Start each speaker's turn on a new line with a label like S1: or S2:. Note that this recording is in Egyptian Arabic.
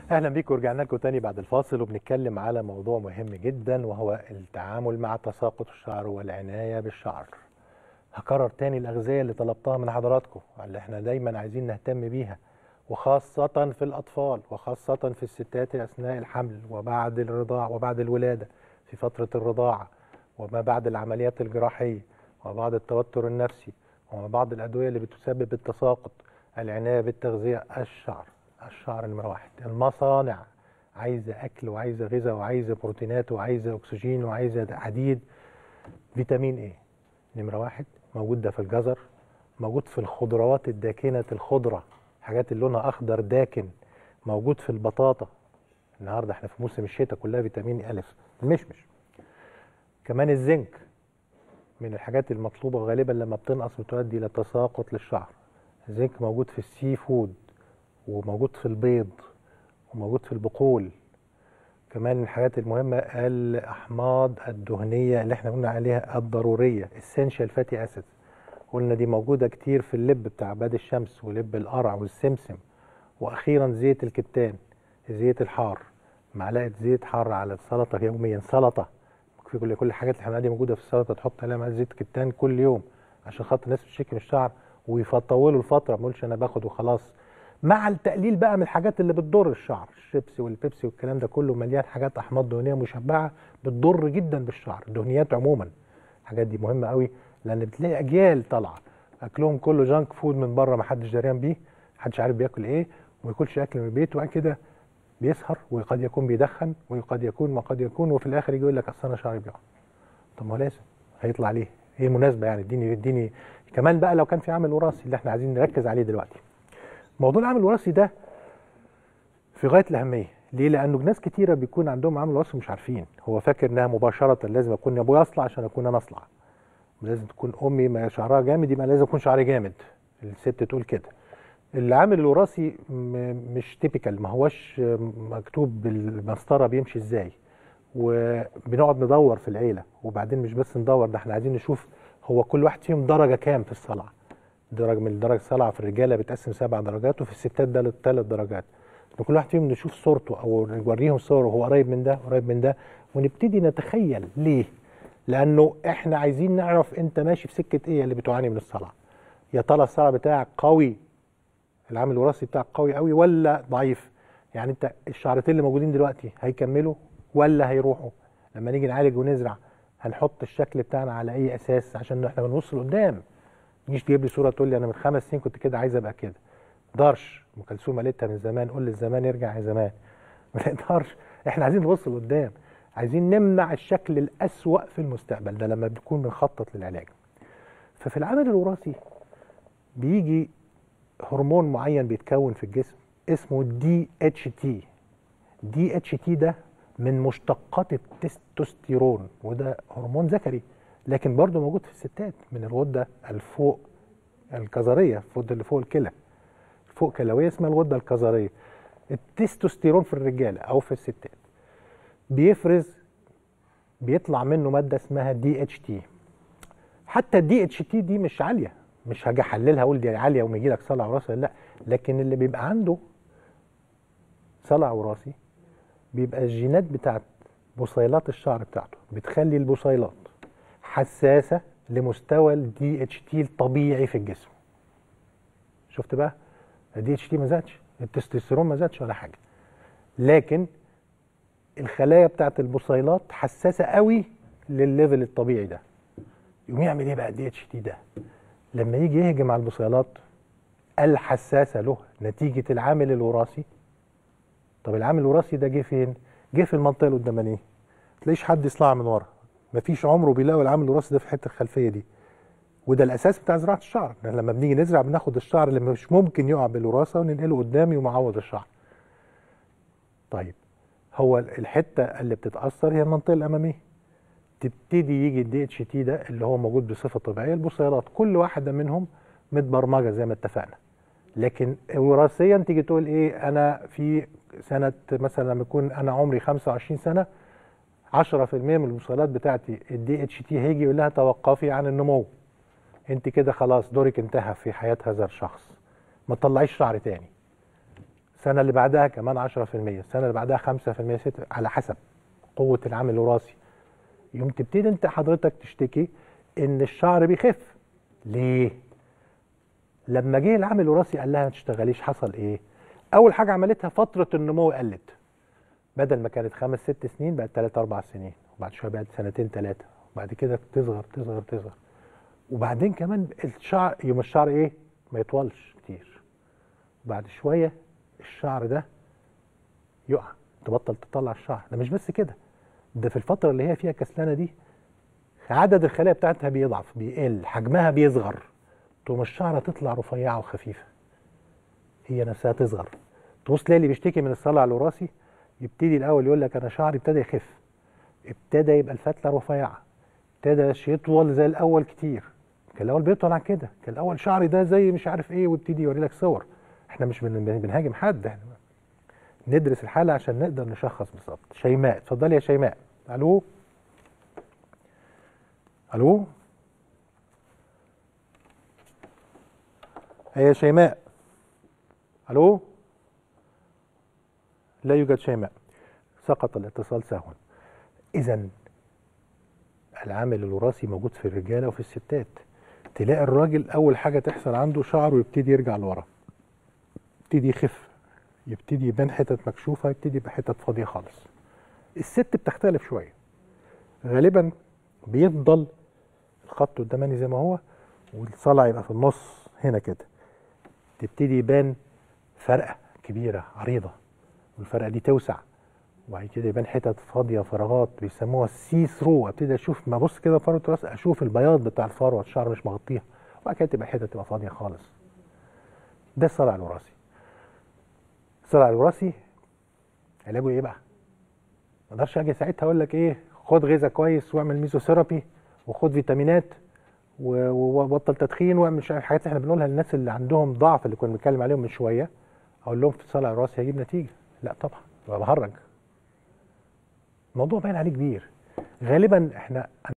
S1: اهلا بيكم ورجعنا لكم تاني بعد الفاصل وبنتكلم على موضوع مهم جدا وهو التعامل مع تساقط الشعر والعنايه بالشعر. هكرر تاني الاغذيه اللي طلبتها من حضراتكم اللي احنا دايما عايزين نهتم بيها وخاصه في الاطفال وخاصه في الستات اثناء الحمل وبعد الرضاع وبعد الولاده في فتره الرضاعه وما بعد العمليات الجراحيه وبعد التوتر النفسي وما بعض الادويه اللي بتسبب التساقط العنايه بالتغذيه الشعر الشعر نمرة واحد المصانع عايزة أكل وعايزة غذاء وعايزة بروتينات وعايزة أكسجين وعايزة حديد فيتامين إيه نمرة واحد موجود ده في الجزر موجود في الخضروات الداكنة الخضرة حاجات اللي لونها أخضر داكن موجود في البطاطا النهاردة احنا في موسم الشتاء كلها فيتامين ألف المشمش كمان الزنك من الحاجات المطلوبة غالبا لما بتنقص بتؤدي إلى تساقط للشعر الزنك موجود في السي فود وموجود في البيض وموجود في البقول كمان من الحاجات المهمة الأحماض الدهنية اللي احنا قلنا عليها الضرورية essential fatty acids قلنا دي موجودة كتير في اللب بتاع عباد الشمس ولب القرع والسمسم وأخيرا زيت الكتان زيت الحار معلقة زيت حار على السلطة يوميا سلطة في كل كل الحاجات اللي احنا دي موجودة في السلطة تحط عليها معلقة زيت كتان كل يوم عشان خاطر الناس بتشتكي من الشعر ويطولوا الفترة ما اقولش أنا باخد وخلاص مع التقليل بقى من الحاجات اللي بتضر الشعر الشيبسي والبيبسي والكلام ده كله مليان حاجات احماض دهنيه مشبعه بتضر جدا بالشعر الدهنيات عموما الحاجات دي مهمه قوي لان بتلاقي اجيال طالعه اكلهم كله جانك فود من بره ما حدش دريان بيه محدش عارف بياكل ايه وما ياكلش اكل من البيت وبعد كده بيسهر وقد يكون بيدخن وقد يكون ما قد يكون وفي الاخر يجي يقول لك اصل انا شعري بيقع طب ما هو لازم هيطلع ليه ايه المناسبه يعني اديني اديني كمان بقى لو كان في عامل وراثي اللي احنا عايزين نركز عليه دلوقتي موضوع العامل الوراثي ده في غايه الاهميه ليه لانه ناس كتيره بيكون عندهم عامل وراثي مش عارفين هو فاكر انها مباشره لازم اكون ابويا اصلع عشان اكون انا اصلع لازم تكون امي ما شعرها جامد يبقى لازم اكون شعري جامد الست تقول كده العامل الوراثي مش تيبيكال ما هوش مكتوب بالمسطره بيمشي ازاي وبنقعد ندور في العيله وبعدين مش بس ندور ده احنا عايزين نشوف هو كل واحد فيهم درجه كام في الصلع درجه من درجه الصلع في الرجاله بتقسم سبع درجات وفي الستات ده ثلاث درجات فكل واحد فيهم نشوف صورته او نوريهم صوره هو قريب من ده قريب من ده ونبتدي نتخيل ليه لانه احنا عايزين نعرف انت ماشي في سكه ايه اللي بتعاني من الصلع يا ترى الصلع بتاعك قوي العامل الوراثي بتاعك قوي قوي ولا ضعيف يعني انت الشعرتين اللي موجودين دلوقتي هيكملوا ولا هيروحوا لما نيجي نعالج ونزرع هنحط الشكل بتاعنا على اي اساس عشان احنا بنبص لقدام تجيش تجيب لي صوره تقول لي انا من خمس سنين كنت كده عايز ابقى كده دارش ام كلثوم قالتها من زمان قول للزمان يرجع يا زمان ما نقدرش احنا عايزين نبص لقدام عايزين نمنع الشكل الاسوا في المستقبل ده لما بنكون بنخطط للعلاج ففي العامل الوراثي بيجي هرمون معين بيتكون في الجسم اسمه دي اتش تي دي اتش تي ده من مشتقات التستوستيرون وده هرمون ذكري لكن برضه موجود في الستات من الغده الفوق الكظريه الغده اللي فوق الكلى فوق كلويه اسمها الغده الكظريه التستوستيرون في الرجاله او في الستات بيفرز بيطلع منه ماده اسمها دي اتش تي حتى الدي اتش تي دي مش عاليه مش هاجي احللها اقول دي عاليه وما يجي لك صلع وراثي لا لكن اللي بيبقى عنده صلع وراثي بيبقى الجينات بتاعت بصيلات الشعر بتاعته بتخلي البصيلات حساسه لمستوى الدي اتش تي الطبيعي في الجسم شفت بقى الدي اتش تي ما زادش التستوستيرون ما زادش ولا حاجه لكن الخلايا بتاعت البصيلات حساسه قوي للليفل الطبيعي ده يقوم يعمل ايه بقى الدي اتش تي ده لما يجي يهجم على البصيلات الحساسه له نتيجه العامل الوراثي طب العامل الوراثي ده جه فين جه في المنطقه القدامانيه تلاقيش حد يصلع من ورا مفيش عمره بيلاقوا العامل الوراثي ده في الحته الخلفيه دي وده الاساس بتاع زراعه الشعر يعني لما بنيجي نزرع بناخد الشعر اللي مش ممكن يقع بالوراثه وننقله قدامي ومعوض الشعر طيب هو الحته اللي بتتاثر هي المنطقه الاماميه تبتدي يجي الدي اتش تي ده اللي هو موجود بصفه طبيعيه البصيلات كل واحده منهم متبرمجه زي ما اتفقنا لكن وراثيا تيجي تقول ايه انا في سنه مثلا لما يكون انا عمري 25 سنه 10% من البصيلات بتاعتي الدي اتش تي هيجي يقول لها توقفي عن النمو انت كده خلاص دورك انتهى في حياه هذا الشخص ما تطلعيش شعر تاني السنه اللي بعدها كمان 10% السنه اللي بعدها 5% 6 على حسب قوه العامل الوراثي يوم تبتدي انت حضرتك تشتكي ان الشعر بيخف ليه لما جه العامل الوراثي قال لها ما تشتغليش حصل ايه اول حاجه عملتها فتره النمو قلت بدل ما كانت خمس ست سنين بقت ثلاث اربع سنين وبعد شويه بقت سنتين ثلاثه وبعد كده تصغر تصغر تصغر وبعدين كمان الشعر يوم الشعر ايه ما يطولش كتير بعد شويه الشعر ده يقع تبطل تطلع الشعر ده مش بس كده ده في الفتره اللي هي فيها كسلانه دي عدد الخلايا بتاعتها بيضعف بيقل حجمها بيصغر تقوم الشعره تطلع رفيعه وخفيفه هي نفسها تصغر تبص تلاقي اللي بيشتكي من الصلع الوراثي يبتدي الاول يقول لك انا شعري ابتدى يخف ابتدى يبقى الفتله رفيعه ابتدى يطول زي الاول كتير كان الاول بيطول عن كده كان الاول شعري ده زي مش عارف ايه ويبتدي يوري لك صور احنا مش بن- بنهاجم حد احنا ندرس الحاله عشان نقدر نشخص بالظبط شيماء اتفضلي يا شيماء الو الو هي شيماء الو لا يوجد شيماء سقط الاتصال سهوا اذا العامل الوراثي موجود في الرجاله وفي الستات تلاقي الراجل اول حاجه تحصل عنده شعره يبتدي يرجع لورا يبتدي يخف يبتدي يبان حتت مكشوفه يبتدي يبقى حتت فاضيه خالص الست بتختلف شويه غالبا بيفضل الخط قداماني زي ما هو والصلع يبقى في النص هنا كده تبتدي يبان فرقه كبيره عريضه والفرقه دي توسع وبعد كده يبان حتت فاضيه فراغات بيسموها السي ثرو ابتدي اشوف ما ابص كده فروه راس اشوف البياض بتاع الفروه الشعر مش مغطيها وبعد كده تبقى حتت تبقى فاضيه خالص ده الصلع الوراثي الصلع الوراثي علاجه ايه بقى؟ ما اقدرش اجي ساعتها اقول لك ايه خد غذاء كويس واعمل ميزوثيرابي وخد فيتامينات و- و- وبطل تدخين واعمل مش عارف الحاجات اللي احنا بنقولها للناس اللي عندهم ضعف اللي كنا بنتكلم عليهم من شويه اقول لهم في الصلع الوراثي هيجيب نتيجه لا طبعا ببقى بهرج الموضوع باين عليه كبير غالبا احنا